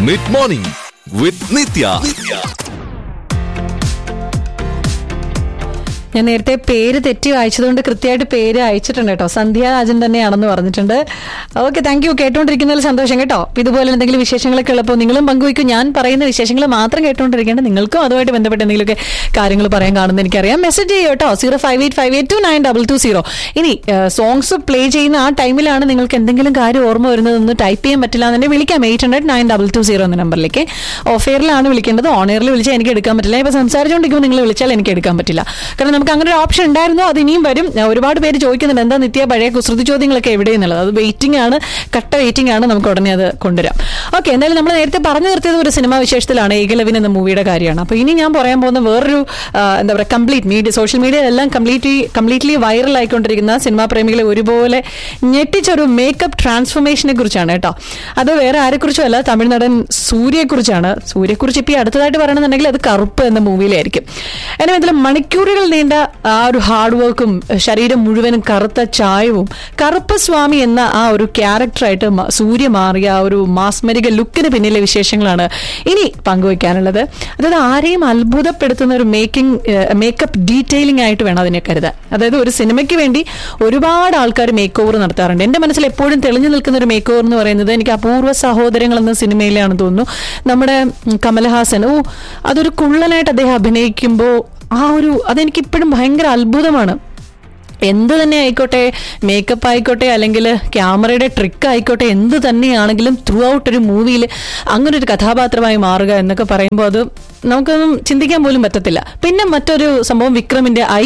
mid morning വിത്ത് നിത്യ ഞാൻ നേരത്തെ പേര് തെറ്റി വായിച്ചതുകൊണ്ട് കൃത്യമായിട്ട് പേര് അയച്ചിട്ടുണ്ട് കേട്ടോ സന്ധ്യ രാജൻ തന്നെയാണെന്ന് പറഞ്ഞിട്ടുണ്ട് ഓക്കെ താങ്ക് യു കേട്ടോണ്ടിരിക്കുന്നതിൽ സന്തോഷം കേട്ടോ അപ്പൊ ഇതുപോലെ എന്തെങ്കിലും വിശേഷങ്ങളൊക്കെ ഉള്ളപ്പോൾ നിങ്ങളും പങ്കുവയ്ക്കും ഞാൻ പറയുന്ന വിശേഷങ്ങൾ മാത്രം കേട്ടോണ്ടിരിക്കേണ്ട നിങ്ങൾക്കും അതുമായിട്ട് ബന്ധപ്പെട്ട എന്തെങ്കിലുമൊക്കെ കാര്യങ്ങൾ പറയാൻ കാണുന്ന എനിക്കറിയാം മെസ്സേജ് ചെയ്യോ കേട്ടോ zero five eight five eight two nine double two zero ഇനി സോങ്സ് പ്ലേ ചെയ്യുന്ന ആ ടൈമിലാണ് നിങ്ങൾക്ക് എന്തെങ്കിലും കാര്യം ഓർമ്മ വരുന്നതെന്ന് ടൈപ്പ് ചെയ്യാൻ പറ്റില്ല എന്നെ വിളിക്കാം eight hundred nine double two zero എന്ന നമ്പറിലേക്ക് ഓഫ് എയറിലാണ് വിളിക്കേണ്ടത് ഓൺ എയറിൽ വിളിച്ചാൽ എനിക്ക് എടുക്കാൻ പറ്റില്ല ഇപ്പൊ സംസാരിച്ചുകൊണ്ടിരിക്കുമ്പോൾ നിങ്ങൾ വിളിച്ചാൽ എനിക്ക് എടുക്കാൻ പറ്റില്ല കാരണം നമുക്ക് അങ്ങനെ ഒരു ഓപ്ഷൻ ഉണ്ടായിരുന്നു അത് ഇനിയും വരും ഞാൻ ഒരുപാട് പേര് ചോദിക്കുന്നുണ്ട് എന്താ നിത്യ പഴയ കുസൃതി ചോദ്യങ്ങളൊക്കെ എവിടെയെന്നുള്ളത് അത് വെയിറ്റിംഗ് ആണ് കട്ട വെയിറ്റിംഗ് ആണ് നമുക്ക് ഉടനെ അത് കൊണ്ടുവരാം ഓക്കെ എന്തായാലും നമ്മൾ നേരത്തെ പറഞ്ഞു നിർത്തിയത് ഒരു സിനിമാ വിശേഷത്തിലാണ് ഏകലവിൻ എന്ന മൂവിയുടെ കാര്യമാണ് അപ്പോൾ ഇനി ഞാൻ പറയാൻ പോകുന്ന വേറൊരു ആ, എന്താ പറയുക കംപ്ലീറ്റ് മീഡിയ സോഷ്യൽ മീഡിയ എല്ലാം കംപ്ലീറ്റ്ലി കംപ്ലീറ്റ്ലി വൈറൽ ആയിക്കൊണ്ടിരിക്കുന്ന സിനിമാ പ്രേമികളെ ഒരുപോലെ ഞെട്ടിച്ചൊരു മേക്കപ്പ് ട്രാൻസ്ഫോർമേഷനെ കുറിച്ചാണ് കേട്ടോ അത് വേറെ ആരെക്കുറിച്ചും അല്ല തമിഴ് നടൻ സൂര്യയെക്കുറിച്ചാണ് സൂര്യയെക്കുറിച്ച് ഇപ്പോൾ ഈ അടുത്തതായിട്ട് പറയണമെന്നുണ്ടെങ്കിൽ അത് കറുപ്പ് എന്ന മൂവിയിലായിരിക്കും എന്നെ ഇതിൽ മണിക്കൂറുകൾ നീണ്ട ആ ഒരു ഹാർഡ് വർക്കും ശരീരം മുഴുവനും കറുത്ത ചായവും കറുപ്പ് സ്വാമി എന്ന ആ ഒരു ക്യാരക്ടറായിട്ട് മ- സൂര്യ മാറിയ ആ ഒരു മാസ്മരിക ലുക്കിന് പിന്നിലെ വിശേഷങ്ങളാണ് ഇനി പങ്കുവയ്ക്കാനുള്ളത് അതായത് ആരെയും അത്ഭുതപ്പെടുത്തുന്ന ഒരു മേക്കിംഗ് മേക്കപ്പ് ഡീറ്റെയിലിംഗ് ആയിട്ട് വേണം അതിനെ കരുതാൻ അതായത് ഒരു സിനിമയ്ക്ക് വേണ്ടി ഒരുപാട് ആൾക്കാർ മേക്ക് ഓവർ നടത്താറുണ്ട് എന്റെ മനസ്സിൽ എപ്പോഴും തെളിഞ്ഞു നിൽക്കുന്ന ഒരു മേക്ക് ഓവർ എന്ന് പറയുന്നത് എനിക്ക് അപൂർവ സഹോദരങ്ങൾ എന്ന സിനിമയിലാണെന്ന് തോന്നുന്നു നമ്മുടെ ഉം, കമലഹാസൻ ഓ അതൊരു കുള്ളനായിട്ട് അദ്ദേഹം അഭിനയിക്കുമ്പോൾ ആ ഒരു അതെനിക്ക് ഇപ്പോഴും ഭയങ്കര അത്ഭുതമാണ് എന്ത് തന്നെ ആയിക്കോട്ടെ മേക്കപ്പ് ആയിക്കോട്ടെ അല്ലെങ്കിൽ ക്യാമറയുടെ ട്രിക്ക് ആയിക്കോട്ടെ എന്ത് തന്നെയാണെങ്കിലും ത്രൂ ഔട്ട് ഒരു മൂവിയിൽ അങ്ങനെ ഒരു കഥാപാത്രമായി മാറുക എന്നൊക്കെ പറയുമ്പോൾ അത് നമുക്കൊന്നും ചിന്തിക്കാൻ പോലും പറ്റത്തില്ല പിന്നെ മറ്റൊരു സംഭവം വിക്രമിന്റെ ഐ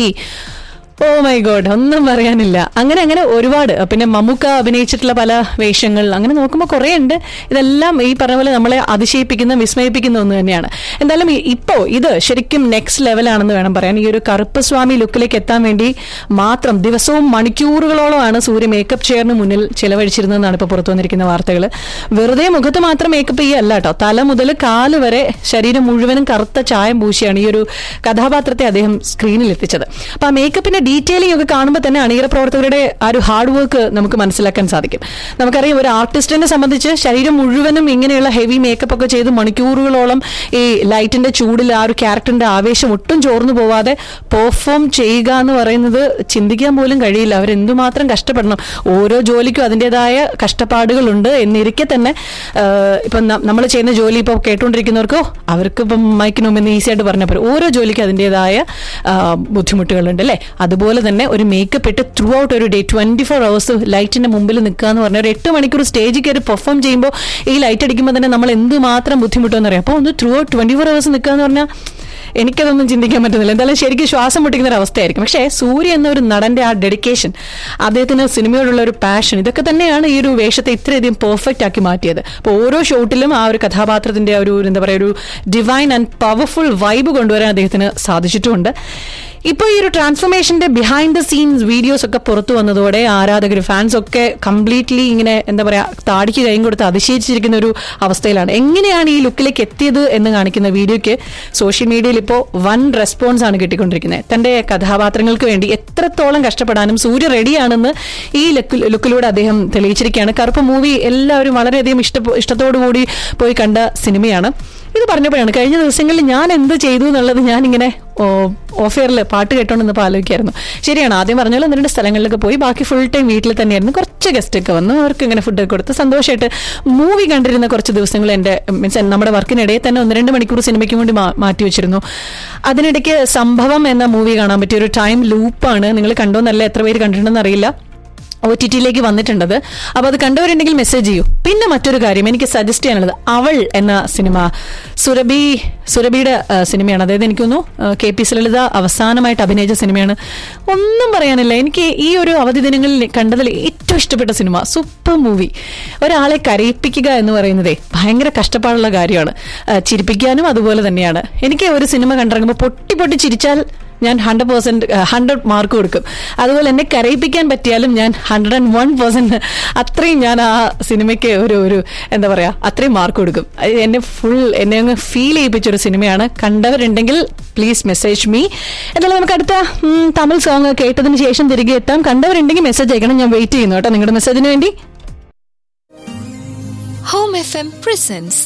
ഓ മൈ ഗോഡ് ഒന്നും പറയാനില്ല അങ്ങനെ അങ്ങനെ ഒരുപാട് പിന്നെ മമ്മൂക്ക അഭിനയിച്ചിട്ടുള്ള പല വേഷങ്ങൾ അങ്ങനെ നോക്കുമ്പോൾ കുറേ ഉണ്ട് ഇതെല്ലാം ഈ പറഞ്ഞ പോലെ നമ്മളെ അതിശയിപ്പിക്കുന്ന വിസ്മയിപ്പിക്കുന്ന ഒന്ന് തന്നെയാണ് എന്തായാലും ഈ- ഇപ്പോ ഇത് ശരിക്കും നെക്സ്റ്റ് ലെവലാണെന്ന് വേണം പറയാൻ ഈ ഒരു കറുപ്പ് സ്വാമി ലുക്കിലേക്ക് എത്താൻ വേണ്ടി മാത്രം ദിവസവും മണിക്കൂറുകളോളമാണ് സൂര്യ മേക്കപ്പ് ചെയറിന് മുന്നിൽ ചിലവഴിച്ചിരുന്നതെന്നാണ് ഇപ്പോൾ പുറത്തു വന്നിരിക്കുന്ന വാർത്തകൾ വെറുതെ മുഖത്ത് മാത്രം മേക്കപ്പ് ചെയ്യല്ല കേട്ടോ തല മുതൽ കാല് വരെ ശരീരം മുഴുവനും കറുത്ത ചായം പൂശിയാണ് ഈ ഒരു കഥാപാത്രത്തെ അദ്ദേഹം സ്ക്രീനിൽ എത്തിച്ചത് അപ്പൊ ആ മേക്കപ്പിന്റെ ഡീറ്റെയിലിംഗ് ഒക്കെ കാണുമ്പോൾ തന്നെ അണിയറ പ്രവർത്തകരുടെ ആ ഒരു ഹാർഡ് വർക്ക് നമുക്ക് മനസ്സിലാക്കാൻ സാധിക്കും നമുക്കറിയാം ഒരു ആർട്ടിസ്റ്റിനെ സംബന്ധിച്ച് ശരീരം മുഴുവനും ഇങ്ങനെയുള്ള ഹെവി മേക്കപ്പ് ഒക്കെ ചെയ്ത് മണിക്കൂറുകളോളം ഈ ലൈറ്റിന്റെ ചൂടിൽ ആ ഒരു ക്യാരക്ടറിന്റെ ആവേശം ഒട്ടും ചോർന്നു പോവാതെ പെർഫോം ചെയ്യുക എന്ന് പറയുന്നത് ചിന്തിക്കാൻ പോലും കഴിയില്ല അവരെന്തുമാത്രം കഷ്ടപ്പെടണം ഓരോ ജോലിക്കും അതിൻ്റെതായ കഷ്ടപ്പാടുകളുണ്ട് എന്നിരിക്കെ തന്നെ ആഹ്, ഇപ്പം നമ്മൾ ചെയ്യുന്ന ജോലി ഇപ്പോൾ കേട്ടുകൊണ്ടിരിക്കുന്നവർക്കോ അവർക്ക് ഇപ്പം മൈക്കിന് മുമ്പ് ഈസി ആയിട്ട് പറഞ്ഞ പോലെ ഓരോ ജോലിക്കും അതിൻ്റെതായ ആഹ്, ബുദ്ധിമുട്ടുകളുണ്ട് അല്ലേ അതുപോലെ തന്നെ ഒരു മേക്കപ്പ് ഇട്ട് ത്രൂ ഔട്ട് ഒരു ഡേ ട്വന്റി ഫോർ അവേഴ്സ് ലൈറ്റിന്റെ മുമ്പിൽ നിൽക്കുക എന്ന് പറഞ്ഞാൽ ഒരു എട്ട് മണിക്കൂർ സ്റ്റേജിൽ കയറി പെർഫോം ചെയ്യുമ്പോൾ ഈ ലൈറ്റ് അടിക്കുമ്പോൾ തന്നെ നമ്മൾ എന്തുമാത്രം ബുദ്ധിമുട്ടെന്ന് അറിയാം അപ്പോൾ ഒന്ന് throughout twenty four hours നിൽക്കുക എന്ന് പറഞ്ഞാൽ എനിക്കതൊന്നും ചിന്തിക്കാൻ പറ്റുന്നില്ല എന്തായാലും ശരിക്കും ശ്വാസം മുട്ടിക്കുന്ന ഒരു അവസ്ഥയായിരിക്കും പക്ഷേ സൂര്യ എന്ന ഒരു നടന്റെ ആ ഡെഡിക്കേഷൻ അദ്ദേഹത്തിന് സിനിമയോടുള്ള ഒരു പാഷൻ ഇതൊക്കെ തന്നെയാണ് ഈ ഒരു വേഷത്തെ ഇത്രയധികം പെർഫെക്റ്റ് ആക്കി മാറ്റിയത് അപ്പോൾ ഓരോ ഷോട്ടിലും ആ ഒരു കഥാപാത്രത്തിന്റെ ആ ഒരു എന്താ പറയുക ഒരു ഡിവൈൻ ആൻഡ് പവർഫുൾ വൈബ് കൊണ്ടുവരാൻ അദ്ദേഹത്തിന് സാധിച്ചിട്ടുമുണ്ട് ഇപ്പോൾ ഈ ഒരു ട്രാൻസ്ഫോർമേഷന്റെ ബിഹൈൻഡ് ദ സീൻസ് വീഡിയോസ് ഒക്കെ പുറത്തു വന്നതോടെ ആരാധകർ ഫാൻസ് ഒക്കെ കംപ്ലീറ്റ്ലി ഇങ്ങനെ എന്താ പറയാ താടിക്ക് കൈയും കൊടുത്ത് അതിശയിച്ചിരിക്കുന്ന ഒരു അവസ്ഥയിലാണ് എങ്ങനെയാണ് ഈ ലുക്കിലേക്ക് എത്തിയത് എന്ന് കാണിക്കുന്ന വീഡിയോയ്ക്ക് സോഷ്യൽ മീഡിയയിൽ ഇപ്പോൾ വൻ റെസ്പോൺസ് ആണ് കിട്ടിക്കൊണ്ടിരിക്കുന്നത് തന്റെ കഥാപാത്രങ്ങൾക്ക് വേണ്ടി എത്രത്തോളം കഷ്ടപ്പെടാനും സൂര്യ റെഡിയാണെന്ന് ഈ ലുക്ക് ലുക്കിലൂടെ അദ്ദേഹം തെളിയിച്ചിരിക്കുകയാണ് കറുപ്പ് മൂവി എല്ലാവരും വളരെയധികം ഇഷ്ട ഇഷ്ടത്തോടു കൂടി പോയി കണ്ട സിനിമയാണ് ഇത് പറഞ്ഞപ്പോഴാണ് കഴിഞ്ഞ ദിവസങ്ങളിൽ ഞാൻ എന്ത് ചെയ്തു എന്നുള്ളത് ഞാനിങ്ങനെ ഓഫെയറിൽ പാട്ട് കേട്ടോണ്ടെന്നപ്പോൾ ആലോചിക്കായിരുന്നു ശരിയാണ് ആദ്യം പറഞ്ഞ പോലെ ഒന്ന് രണ്ട് സ്ഥലങ്ങളിലൊക്കെ പോയി ബാക്കി ഫുൾ ടൈം വീട്ടിൽ തന്നെയായിരുന്നു കുറച്ച് ഗസ്റ്റ് ഒക്കെ വന്നു അവർക്ക് ഇങ്ങനെ ഫുഡ് കൊടുത്ത് സന്തോഷമായിട്ട് മൂവി കണ്ടിരുന്ന കുറച്ച് ദിവസങ്ങൾ എൻ്റെ മീൻസ് നമ്മുടെ വർക്കിനിടയിൽ തന്നെ ഒന്ന് രണ്ട് മണിക്കൂർ സിനിമയ്ക്ക് വേണ്ടി മാ- മാറ്റി വെച്ചിരുന്നു അതിനിടയ്ക്ക് സംഭവം എന്ന മൂവി കാണാൻ പറ്റിയ ഒരു ടൈം ലൂപ്പാണ് നിങ്ങൾ കണ്ടോന്നല്ല എത്ര പേര് കണ്ടിട്ടുണ്ടെന്ന് അറിയില്ല ഒ ടി ടിയിലേക്ക് വന്നിട്ടുണ്ടത് അപ്പോൾ അത് കണ്ടവരുണ്ടെങ്കിൽ മെസ്സേജ് ചെയ്യൂ പിന്നെ മറ്റൊരു കാര്യം എനിക്ക് സജസ്റ്റ് ചെയ്യാനുള്ളത് അവൾ എന്ന സിനിമ സുരഭി സുരഭിയുടെ ആ, സിനിമയാണ് അതായത് എനിക്കൊന്നു കെ പി ലളിത അവസാനമായിട്ട് അഭിനയിച്ച സിനിമയാണ് ഒന്നും പറയാനില്ല എനിക്ക് ഈ ഒരു അവധി ദിനങ്ങളിൽ കണ്ടതിൽ ഏറ്റവും ഇഷ്ടപ്പെട്ട സിനിമ സൂപ്പർ മൂവി ഒരാളെ കരയിപ്പിക്കുക എന്ന് പറയുന്നതേ ഭയങ്കര കഷ്ടപ്പാടുള്ള കാര്യമാണ് ആ, ചിരിപ്പിക്കാനും അതുപോലെ തന്നെയാണ് എനിക്ക് ഒരു സിനിമ കണ്ടിറങ്ങുമ്പോൾ പൊട്ടി പൊട്ടി ചിരിച്ചാൽ ഞാൻ ഹൺഡ്രഡ് പേഴ്സെന്റ് ഹൺഡ്രഡ് മാർക്ക് കൊടുക്കും അതുപോലെ എന്നെ കരയിപ്പിക്കാൻ പറ്റിയാലും ഞാൻ ഹൺഡ്രഡ് ആൻഡ് വൺ പെർസെന്റ് അത്രയും ഞാൻ ആ സിനിമയ്ക്ക് ഒരു ഒരു എന്താ പറയാ അത്രയും മാർക്ക് കൊടുക്കും അത് എന്നെ ഫുൾ എന്നെ അങ്ങ് ഫീൽ ചെയ്യിപ്പിച്ച ഒരു സിനിമയാണ് കണ്ടവരുണ്ടെങ്കിൽ പ്ലീസ് മെസ്സേജ് മീ എന്നാലും നമുക്ക് അടുത്ത ഉം, തമിഴ് സോങ് കേട്ടതിന് ശേഷം തിരികെ എത്താം കണ്ടവരുണ്ടെങ്കിൽ മെസ്സേജ് അയക്കണം ഞാൻ വെയിറ്റ് ചെയ്യുന്നു കേട്ടോ നിങ്ങളുടെ മെസ്സേജിന് വേണ്ടി home FM presents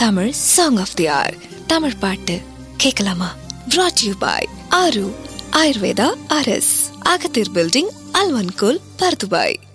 Tamil song of the hour Tamil பாட்டு கேட்கலாமா brought you by Aaru Ayurveda அரஸ் அகத்தீர் பில்டிங் அல்வன்கோல் பர்துபாய்